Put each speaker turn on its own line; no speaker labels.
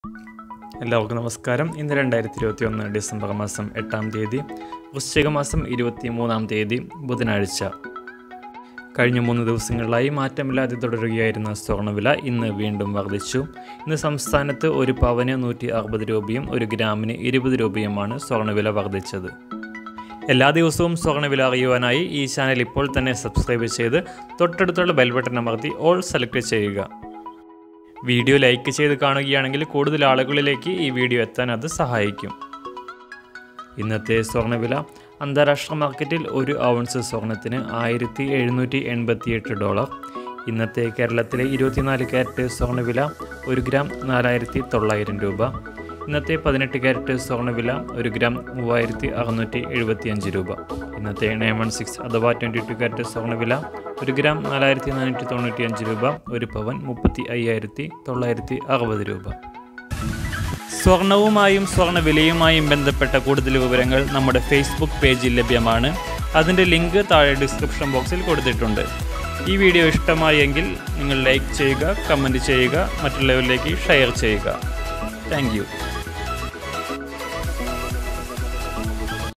എല്ലാവർക്കും നമസ്കാരം ഇന്ന് രണ്ടായിരത്തി ഇരുപത്തി ഒന്ന് ഡിസംബർ മാസം എട്ടാം തീയതി വൃശ്ചിക മാസം ഇരുപത്തി മൂന്നാം തീയതി ബുധനാഴ്ച കഴിഞ്ഞ മൂന്ന് ദിവസങ്ങളിലായി മാറ്റമില്ലാതെ തുടരുകയായിരുന്ന സ്വർണ്ണവില ഇന്ന് വീണ്ടും വർദ്ധിച്ചു ഇന്ന് സംസ്ഥാനത്ത് ഒരു പവന് നൂറ്റി അറുപത് രൂപയും ഒരു ഗ്രാമിന് ഇരുപത് രൂപയുമാണ് സ്വർണ്ണവില വർദ്ധിച്ചത് എല്ലാ ദിവസവും സ്വർണ്ണവില അറിയുവാനായി ഈ ചാനൽ ഇപ്പോൾ തന്നെ സബ്സ്ക്രൈബ് ചെയ്ത് തൊട്ടടുത്തുള്ള ബെൽ ബട്ടൺ അമർത്തി ഓൾ സെലക്ട് ചെയ്യുക വീഡിയോ ലൈക്ക് ചെയ്ത് കാണുകയാണെങ്കിൽ കൂടുതൽ ആളുകളിലേക്ക് ഈ വീഡിയോ എത്താൻ അത് സഹായിക്കും ഇന്നത്തെ സ്വർണ്ണവില അന്താരാഷ്ട്ര മാർക്കറ്റിൽ ഒരു ഔൺസ് സ്വർണത്തിന് ആയിരത്തി എഴുന്നൂറ്റി എൺപത്തിയെട്ട് ഡോളർ ഇന്നത്തെ കേരളത്തിലെ ഇരുപത്തിനാല് ക്യാരറ്റ് സ്വർണ്ണവില ഒരു ഗ്രാം നാലായിരത്തി തൊള്ളായിരം രൂപ ഇന്നത്തെ പതിനെട്ട് ക്യാരറ്റ് സ്വർണ്ണവില ഒരു ഗ്രാം മൂവായിരത്തി അറുന്നൂറ്റി എഴുപത്തിയഞ്ച് രൂപ ഇന്നത്തെ നയൻ വൺ സിക്സ് അഥവാ ട്വൻറ്റി ടു ക്യാരറ്റ് സ്വർണ്ണവില ഒരു ഗ്രാം നാലായിരത്തി നാനൂറ്റി തൊണ്ണൂറ്റിയഞ്ച് രൂപ ഒരു പവൻ മുപ്പത്തി അയ്യായിരത്തി തൊള്ളായിരത്തി അറുപത് രൂപ സ്വർണവുമായും സ്വർണ്ണ വിലയുമായും ബന്ധപ്പെട്ട കൂടുതൽ വിവരങ്ങൾ നമ്മുടെ ഫേസ്ബുക്ക് പേജിൽ ലഭ്യമാണ് അതിൻ്റെ ലിങ്ക് താഴെ ഡിസ്ക്രിപ്ഷൻ ബോക്സിൽ കൊടുത്തിട്ടുണ്ട് ഈ വീഡിയോ ഇഷ്ടമായെങ്കിൽ നിങ്ങൾ ലൈക്ക് ചെയ്യുക കമൻറ്റ് ചെയ്യുക മറ്റുള്ളവരിലേക്ക് ഷെയർ ചെയ്യുക താങ്ക്